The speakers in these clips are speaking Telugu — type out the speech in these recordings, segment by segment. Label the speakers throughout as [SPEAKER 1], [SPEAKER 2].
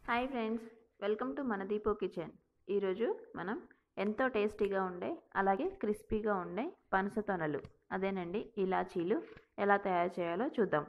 [SPEAKER 1] హాయ్ ఫ్రెండ్స్ వెల్కమ్ టు మన దీపో కిచెన్ ఈరోజు మనం ఎంతో టేస్టీగా ఉండే అలాగే క్రిస్పీగా ఉండే పనస తొనలు అదేనండి ఇలాచీలు ఎలా తయారు చేయాలో చూద్దాం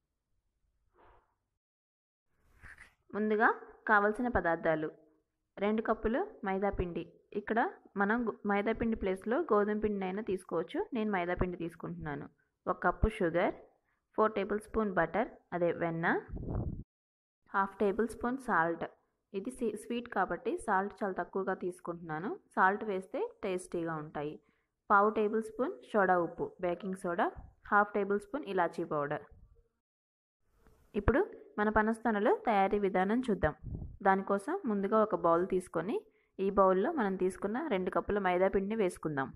[SPEAKER 1] ముందుగా కావలసిన పదార్థాలు రెండు కప్పులు మైదా పిండి ఇక్కడ మనం గు- మైదా పిండి ప్లేస్లో గోధుమ పిండి అయినా తీసుకోవచ్చు నేను మైదా పిండి తీసుకుంటున్నాను ఒక cup sugar four tablespoon butter అదే వెన్న హాఫ్ టేబుల్ స్పూన్ సాల్ట్ ఇది సీ- స్వీట్ కాబట్టి సాల్ట్ చాలా తక్కువగా తీసుకుంటున్నాను సాల్ట్ వేస్తే టేస్టీగా ఉంటాయి పావు టేబుల్ స్పూన్ సోడా ఉప్పు baking soda half tablespoon ఇలాచీ పౌడర్ ఇప్పుడు మన పనస్తనలు తయారీ విధానం చూద్దాం దానికోసం ముందుగా ఒక బౌల్ తీసుకొని ఈ బౌల్లో మనం తీసుకున్న రెండు కప్పుల మైదా పిండిని వేసుకుందాం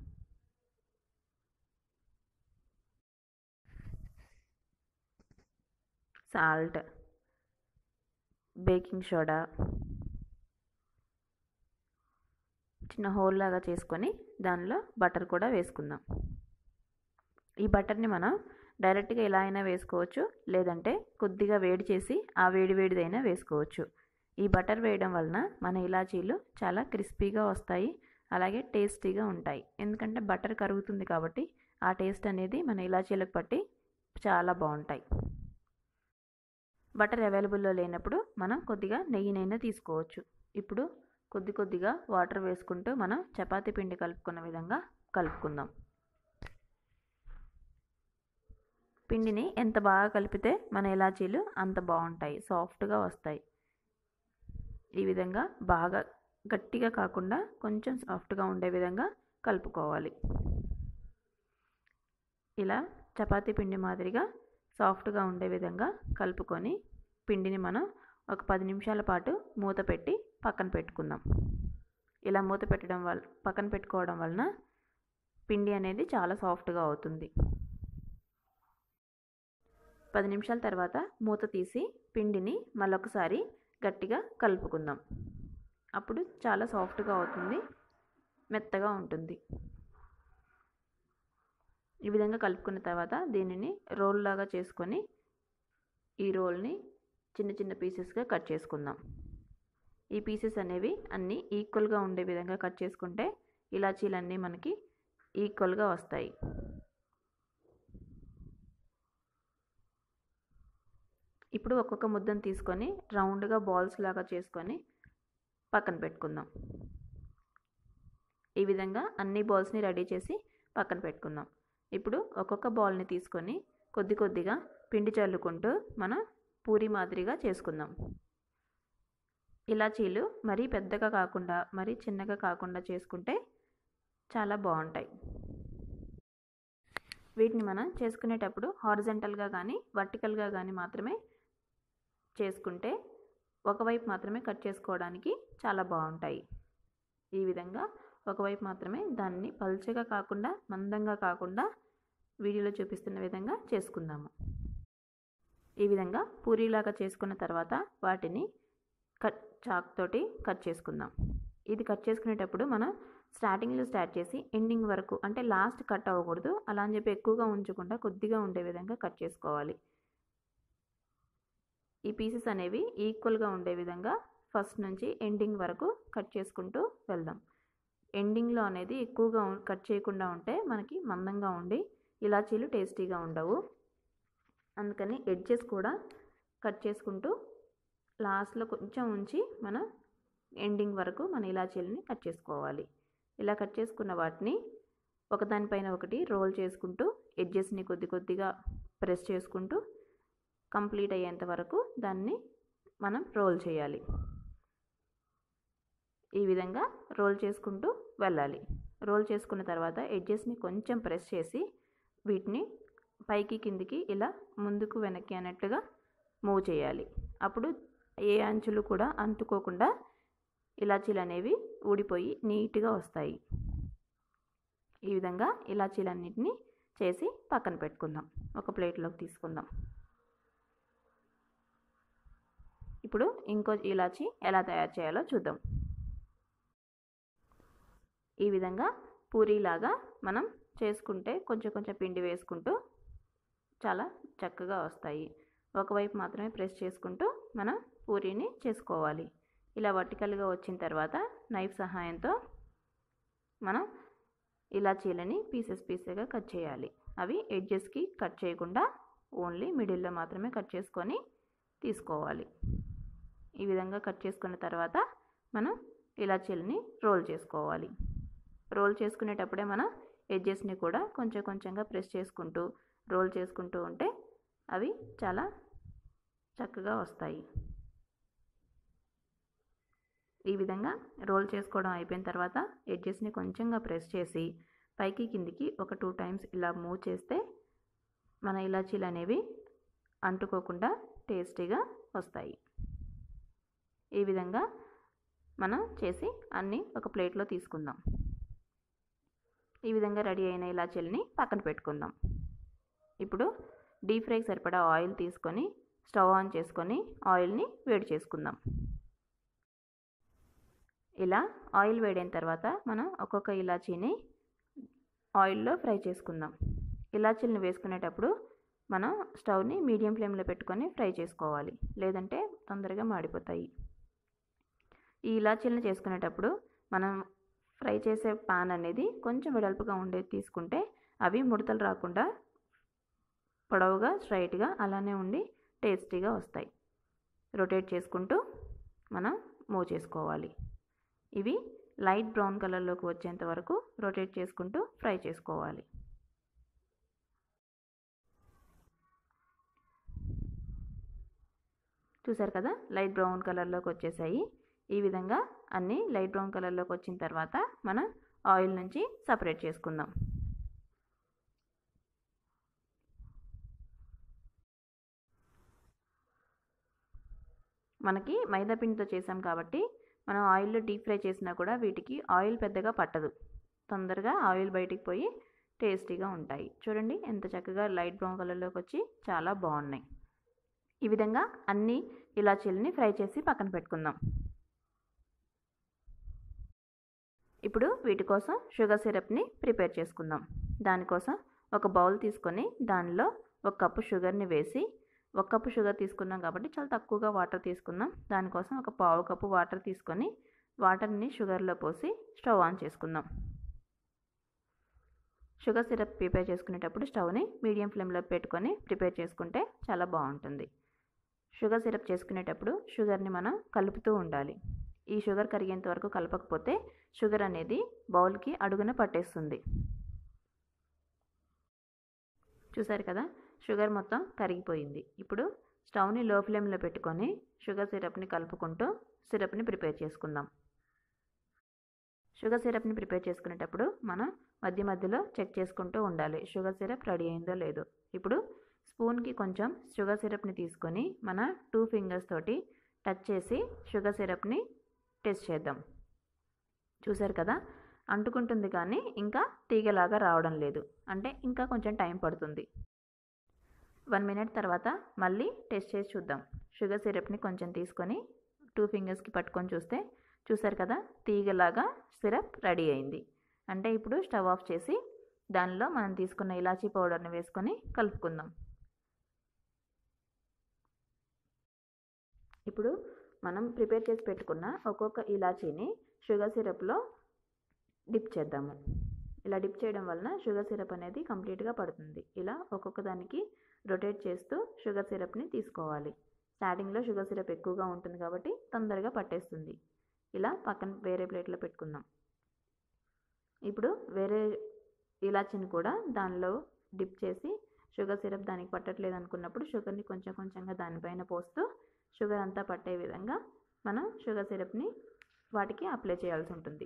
[SPEAKER 1] సాల్ట్ బేకింగ్ సోడా చిన్న హోల్ లాగా చేసుకొని దానిలో బటర్ కూడా వేసుకుందాం ఈ బటర్ని మనం డైరెక్ట్గా ఎలా అయినా వేసుకోవచ్చు లేదంటే కొద్దిగా వేడి చేసి ఆ వేడి వేడిదైనా వేసుకోవచ్చు ఈ బటర్ వేయడం వలన మన ఇలాచీలు చాలా క్రిస్పీగా వస్తాయి అలాగే టేస్టీగా ఉంటాయి ఎందుకంటే బటర్ కరుగుతుంది కాబట్టి ఆ టేస్ట్ అనేది మన ఇలాచీలకు పట్టి చాలా బాగుంటాయి బటర్ అవైలబుల్లో లేనప్పుడు మనం కొద్దిగా నెయ్యినైనా తీసుకోవచ్చు ఇప్పుడు కొద్ది కొద్దిగా వాటర్ వేసుకుంటూ మనం చపాతీ పిండి కలుపుకున్న విధంగా కలుపుకుందాం పిండిని ఎంత బాగా కలిపితే మన ఇలాచీలు అంత బాగుంటాయి సాఫ్ట్గా వస్తాయి ఈ విధంగా బాగా గట్టిగా కాకుండా కొంచెం సాఫ్ట్గా ఉండే విధంగా కలుపుకోవాలి ఇలా చపాతీ పిండి మాదిరిగా సాఫ్ట్గా ఉండే విధంగా కలుపుకొని పిండిని మనం ఒక పది నిమిషాల పాటు మూత పెట్టి పక్కన పెట్టుకుందాం ఇలా మూత పెట్టడం వల్ల పక్కన పెట్టుకోవడం వలన పిండి అనేది చాలా సాఫ్ట్గా అవుతుంది పది నిమిషాల తర్వాత మూత తీసి పిండిని మళ్ళొకసారి గట్టిగా కలుపుకుందాం అప్పుడు చాలా సాఫ్ట్గా అవుతుంది మెత్తగా ఉంటుంది ఈ విధంగా కలుపుకున్న తర్వాత దీనిని రోల్ లాగా చేసుకొని ఈ రోల్ని చిన్న చిన్న పీసెస్గా కట్ చేసుకుందాం ఈ పీసెస్ అనేవి అన్నీ ఈక్వల్గా ఉండే విధంగా కట్ చేసుకుంటే ఇలాచీలన్నీ మనకి ఈక్వల్గా వస్తాయి ఇప్పుడు ఒక్కొక్క ముద్దను తీసుకొని రౌండ్గా బాల్స్ లాగా చేసుకొని పక్కన పెట్టుకుందాం ఈ విధంగా అన్ని బాల్స్ని రెడీ చేసి పక్కన పెట్టుకుందాం ఇప్పుడు ఒక్కొక్క బాల్ని తీసుకొని కొద్ది కొద్దిగా పిండి చల్లుకుంటూ మనం పూరి మాదిరిగా చేసుకుందాం ఇలాచీలు మరీ పెద్దగా కాకుండా మరీ చిన్నగా కాకుండా చేసుకుంటే చాలా బాగుంటాయి వీటిని మనం చేసుకునేటప్పుడు హారిజెంటల్గా కానీ వర్టికల్గా కానీ మాత్రమే చేసుకుంటే ఒకవైపు మాత్రమే కట్ చేసుకోవడానికి చాలా బాగుంటాయి ఈ విధంగా ఒకవైపు మాత్రమే దాన్ని పల్చగా కాకుండా మందంగా కాకుండా వీడియోలో చూపిస్తున్న విధంగా చేసుకుందాము ఈ విధంగా పూరీలాగా చేసుకున్న తర్వాత వాటిని కట్ చాక్ తోటి కట్ చేసుకుందాం ఇది కట్ చేసుకునేటప్పుడు మనం స్టార్టింగ్లో స్టార్ట్ చేసి ఎండింగ్ వరకు అంటే లాస్ట్ కట్ అవ్వకూడదు అలా అని చెప్పి ఎక్కువగా ఉంచకుండా కొద్దిగా ఉండే విధంగా కట్ చేసుకోవాలి ఈ పీసెస్ అనేవి ఈక్వల్గా ఉండే విధంగా ఫస్ట్ నుంచి ఎండింగ్ వరకు కట్ చేసుకుంటూ వెళ్దాం ఎండింగ్లో అనేది ఎక్కువగా ఉం- కట్ చేయకుండా ఉంటే మనకి మందంగా ఉండి ఇలాచీలు టేస్టీగా ఉండవు అందుకని ఎడ్జెస్ కూడా కట్ చేసుకుంటూ లాస్ట్లో కొంచెం ఉంచి మనం ఎండింగ్ వరకు మన ఇలాచీలని కట్ చేసుకోవాలి ఇలా కట్ చేసుకున్న వాటిని ఒకదానిపైన ఒకటి రోల్ చేసుకుంటూ ఎడ్జెస్ని కొద్ది కొద్దిగా ప్రెస్ చేసుకుంటూ కంప్లీట్ అయ్యేంత వరకు దాన్ని మనం రోల్ చేయాలి ఈ విధంగా రోల్ చేసుకుంటూ వెళ్ళాలి రోల్ చేసుకున్న తర్వాత ఎడ్జెస్ని కొంచెం ప్రెస్ చేసి వీటిని పైకి కిందికి ఇలా ముందుకు వెనక్కి అన్నట్టుగా మూవ్ చేయాలి అప్పుడు ఏ అంచులు కూడా అంటుకోకుండా ఇలాచీలు అనేవి ఊడిపోయి నీట్గా వస్తాయి ఈ విధంగా ఇలాచీలన్నిటిని చేసి పక్కన పెట్టుకుందాం ఒక ప్లేట్లోకి తీసుకుందాం ఇప్పుడు ఇంకో ఇలాచి ఎలా తయారు చేయాలో చూద్దాం ఈ విధంగా పూరీలాగా మనం చేసుకుంటే కొంచెం కొంచెం పిండి వేసుకుంటూ చాలా చక్కగా వస్తాయి ఒకవైపు మాత్రమే ప్రెస్ చేసుకుంటూ మనం పూరీని చేసుకోవాలి ఇలా వర్టికల్గా వచ్చిన తర్వాత నైఫ్ సహాయంతో మనం ఇలాచీలని పీసెస్ పీసెస్గా కట్ చేయాలి అవి ఎడ్జెస్కి కట్ చేయకుండా ఓన్లీ మిడిల్లో మాత్రమే కట్ చేసుకొని తీసుకోవాలి ఈ విధంగా కట్ చేసుకున్న తర్వాత మనం ఇలాచీలని రోల్ చేసుకోవాలి రోల్ చేసుకునేటప్పుడే మనం ఎడ్జెస్ని కూడా కొంచెం కొంచెంగా ప్రెస్ చేసుకుంటూ రోల్ చేసుకుంటూ ఉంటే అవి చాలా చక్కగా వస్తాయి ఈ విధంగా రోల్ చేసుకోవడం అయిపోయిన తర్వాత ఎడ్జెస్ని కొంచెంగా ప్రెస్ చేసి పైకి కిందికి ఒక టూ టైమ్స్ ఇలా మూవ్ చేస్తే మన ఇలాచీలు అనేవి అంటుకోకుండా టేస్టీగా వస్తాయి ఈ విధంగా మనం చేసి అన్నీ ఒక ప్లేట్లో తీసుకుందాం ఈ విధంగా రెడీ అయిన ఇలాచీలని పక్కన పెట్టుకుందాం ఇప్పుడు డీప్ ఫ్రైకి సరిపడా ఆయిల్ తీసుకొని స్టవ్ ఆన్ చేసుకొని ఆయిల్ని వేడి చేసుకుందాం ఇలా ఆయిల్ వేడైన తర్వాత మనం ఒక్కొక్క ఇలాచీని ఆయిల్లో ఫ్రై చేసుకుందాం ఇలాచీలను వేసుకునేటప్పుడు మనం స్టవ్ని మీడియం ఫ్లేమ్లో పెట్టుకొని ఫ్రై చేసుకోవాలి లేదంటే తొందరగా మాడిపోతాయి ఈ ఇలాచీలను చేసుకునేటప్పుడు మనం ఫ్రై చేసే పాన్ అనేది కొంచెం వెడల్పుగా ఉండేది తీసుకుంటే అవి ముడతలు రాకుండా పొడవుగా స్ట్రైట్గా అలానే ఉండి టేస్టీగా వస్తాయి రొటేట్ చేసుకుంటూ మనం మూవ్ చేసుకోవాలి ఇవి లైట్ బ్రౌన్ కలర్లోకి వచ్చేంత వరకు రొటేట్ చేసుకుంటూ ఫ్రై చేసుకోవాలి చూసారు కదా లైట్ బ్రౌన్ కలర్లోకి వచ్చేసాయి ఈ విధంగా అన్నీ లైట్ బ్రౌన్ కలర్లోకి వచ్చిన తర్వాత మనం ఆయిల్ నుంచి సపరేట్ చేసుకుందాం మనకి మైదా పిండితో చేసాం కాబట్టి మనం ఆయిల్లో డీప్ ఫ్రై చేసినా కూడా వీటికి ఆయిల్ పెద్దగా పట్టదు తొందరగా ఆయిల్ బయటికి పోయి టేస్టీగా ఉంటాయి చూడండి ఎంత చక్కగా లైట్ బ్రౌన్ కలర్లోకి వచ్చి చాలా బాగున్నాయి ఈ విధంగా అన్ని ఇలాచీలని ఫ్రై చేసి పక్కన పెట్టుకుందాం ఇప్పుడు వీటి కోసం షుగర్ సిరప్ని ప్రిపేర్ చేసుకుందాం దానికోసం ఒక బౌల్ తీసుకొని దానిలో ఒక కప్పు షుగర్ని వేసి ఒక కప్పు షుగర్ తీసుకున్నాం కాబట్టి చాలా తక్కువగా వాటర్ తీసుకుందాం దానికోసం ఒక పావు కప్పు వాటర్ తీసుకొని వాటర్ని షుగర్లో పోసి స్టవ్ ఆన్ చేసుకుందాం షుగర్ సిరప్ ప్రిపేర్ చేసుకునేటప్పుడు స్టవ్ని మీడియం ఫ్లేమ్లో పెట్టుకొని ప్రిపేర్ చేసుకుంటే చాలా బాగుంటుంది షుగర్ సిరప్ చేసుకునేటప్పుడు షుగర్ని మనం కలుపుతూ ఉండాలి ఈ షుగర్ కరిగేంత వరకు కలపకపోతే షుగర్ అనేది బౌల్కి అడుగున పట్టేస్తుంది చూసారు కదా షుగర్ మొత్తం కరిగిపోయింది ఇప్పుడు స్టవ్ని లో ఫ్లేమ్లో పెట్టుకొని షుగర్ సిరప్ని కలుపుకుంటూ సిరప్ని ప్రిపేర్ చేసుకుందాం షుగర్ సిరప్ని ప్రిపేర్ చేసుకునేటప్పుడు మనం మధ్య మధ్యలో చెక్ చేసుకుంటూ ఉండాలి షుగర్ సిరప్ రెడీ అయిందో లేదో ఇప్పుడు స్పూన్కి కొంచెం షుగర్ సిరప్ని తీసుకొని మన టూ ఫింగర్స్ తోటి టచ్ చేసి షుగర్ సిరప్ని టెస్ట్ చేద్దాం చూసారు కదా అంటుకుంటుంది కానీ ఇంకా తీగలాగా రావడం లేదు అంటే ఇంకా కొంచెం టైం పడుతుంది వన్ మినిట్ తర్వాత మళ్ళీ టెస్ట్ చేసి చూద్దాం షుగర్ సిరప్ని కొంచెం తీసుకొని టూ ఫింగర్స్కి పట్టుకొని చూస్తే చూసారు కదా తీగలాగా సిరప్ రెడీ అయింది అంటే ఇప్పుడు స్టవ్ ఆఫ్ చేసి దానిలో మనం తీసుకున్న ఇలాచీ పౌడర్ని వేసుకొని కలుపుకుందాం ఇప్పుడు మనం ప్రిపేర్ చేసి పెట్టుకున్న ఒక్కొక్క ఇలాచీని షుగర్ సిరప్లో డిప్ చేద్దాము ఇలా డిప్ చేయడం వలన షుగర్ సిరప్ అనేది కంప్లీట్గా పడుతుంది ఇలా ఒక్కొక్క దానికి రొటేట్ చేస్తూ షుగర్ సిరప్ని తీసుకోవాలి స్టార్టింగ్లో షుగర్ సిరప్ ఎక్కువగా ఉంటుంది కాబట్టి తొందరగా పట్టేస్తుంది ఇలా పక్కన వేరే ప్లేట్లో పెట్టుకుందాం ఇప్పుడు వేరే ఇలాచీని కూడా దానిలో డిప్ చేసి షుగర్ సిరప్ దానికి పట్టట్లేదు అనుకున్నప్పుడు షుగర్ని కొంచెం కొంచెంగా దానిపైన పోస్తూ షుగర్ అంతా పట్టే విధంగా మనం షుగర్ సిరప్ని వాటికి అప్లై చేయాల్సి ఉంటుంది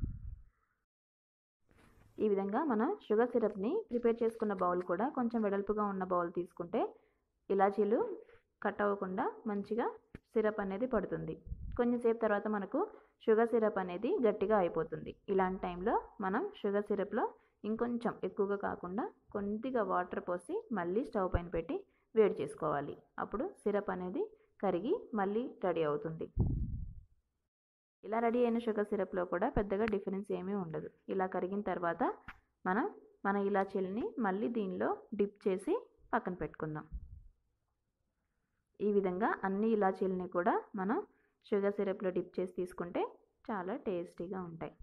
[SPEAKER 1] ఈ విధంగా మనం షుగర్ సిరప్ని ప్రిపేర్ చేసుకున్న బౌల్ కూడా కొంచెం వెడల్పుగా ఉన్న బౌల్ తీసుకుంటే ఇలాచీలు కట్ అవ్వకుండా మంచిగా సిరప్ అనేది పడుతుంది కొంచెంసేపు తర్వాత మనకు షుగర్ సిరప్ అనేది గట్టిగా అయిపోతుంది ఇలాంటి టైంలో మనం షుగర్ సిరప్లో ఇంకొంచెం ఎక్కువగా కాకుండా కొద్దిగా వాటర్ పోసి మళ్ళీ స్టవ్ పైన పెట్టి వేడి చేసుకోవాలి అప్పుడు సిరప్ అనేది కరిగి మళ్ళీ రెడీ అవుతుంది ఇలా రెడీ అయిన షుగర్ సిరప్లో కూడా పెద్దగా డిఫరెన్స్ ఏమీ ఉండదు ఇలా కరిగిన తర్వాత మనం మన ఇలాచీలని మళ్ళీ దీనిలో డిప్ చేసి పక్కన పెట్టుకుందాం ఈ విధంగా అన్ని ఇలాచీలని కూడా మనం షుగర్ సిరప్లో డిప్ చేసి తీసుకుంటే చాలా టేస్టీగా ఉంటాయి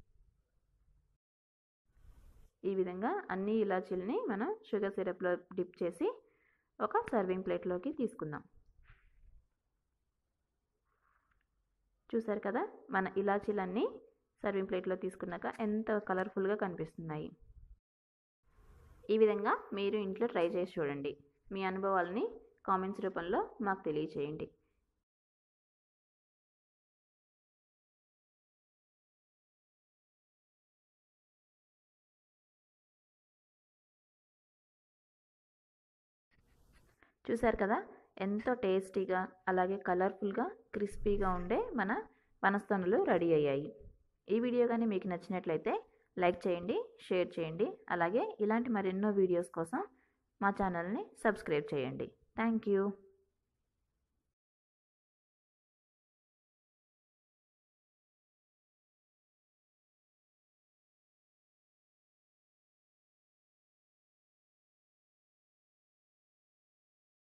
[SPEAKER 1] ఈ విధంగా అన్ని ఇలాచీలని మనం షుగర్ సిరప్లో డిప్ చేసి ఒక సర్వింగ్ ప్లేట్లోకి తీసుకుందాం చూసారు కదా మన ఇలాచీలన్నీ సర్వింగ్ ప్లేట్లో తీసుకున్నాక ఎంత కలర్ఫుల్గా కనిపిస్తున్నాయి ఈ విధంగా మీరు ఇంట్లో ట్రై చేసి చూడండి మీ అనుభవాలని కామెంట్స్ రూపంలో మాకు తెలియచేయండి చూసారు కదా ఎంతో టేస్టీగా అలాగే కలర్ఫుల్గా క్రిస్పీగా ఉండే మన పనస్తనులు రెడీ అయ్యాయి ఈ వీడియో కానీ మీకు నచ్చినట్లయితే లైక్ చేయండి షేర్ చేయండి అలాగే ఇలాంటి మరెన్నో వీడియోస్ కోసం మా ఛానల్ని సబ్స్క్రైబ్ చేయండి థ్యాంక్ యూ